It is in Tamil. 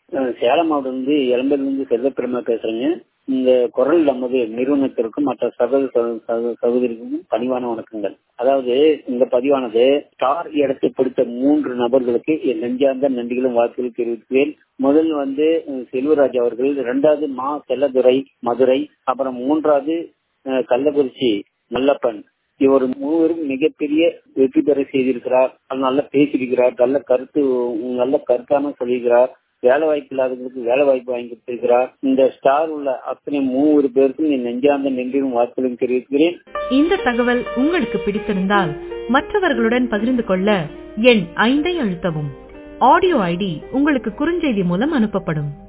அஹ் சேலம் மாவட்டம் வந்து இளம்பேர்லேருந்து செல்வப்பெருமா பேசுறேங்க இந்த குரல் நமது நிறுவனத்திற்கும் மற்ற சகோதர சகோ- சகோ- சகோதரிக்கும் பணிவான வணக்கங்கள் அதாவது இந்த பதிவானது ஸ்டார் இடத்தை பிடித்த மூன்று நபர்களுக்கு என் நெஞ்சார்ந்த நன்றிகளும் வாழ்த்துக்கள் தெரிவிக்கிறேன் முதல் வந்து அஹ், செல்வராஜ் அவர்கள் இரண்டாவது மா செல்லதுரை மதுரை அப்புறம் மூன்றாவது அஹ், கள்ளக்குறிச்சி நல்லப்பன் இவர் மூவரும் மிகப்பெரிய வெற்றி பெற செய்திருக்கிறார் அவர் நல்லா பேசியிருக்கிறார் நல்ல கருத்து நல்ல கருத்தான சொல்லியிருக்கிறார் வேலை வாய்ப்பு இல்லாதவங்களுக்கு வேலை வாய்ப்பு வாங்கி கொடுத்திருக்கிறார் இந்த ஸ்டார் உள்ள அத்தனை மூன்று பேருக்கும் என் நெஞ்சார்ந்த நன்றியும் வாழ்த்துக்களும் தெரிவிக்கிறேன் இந்த தகவல் உங்களுக்கு பிடித்திருந்தால் மற்றவர்களுடன் பகிர்ந்து கொள்ள எண் ஐந்தை அழுத்தவும் ஆடியோ ஐடி உங்களுக்கு குறுஞ்செய்தி மூலம் அனுப்பப்படும்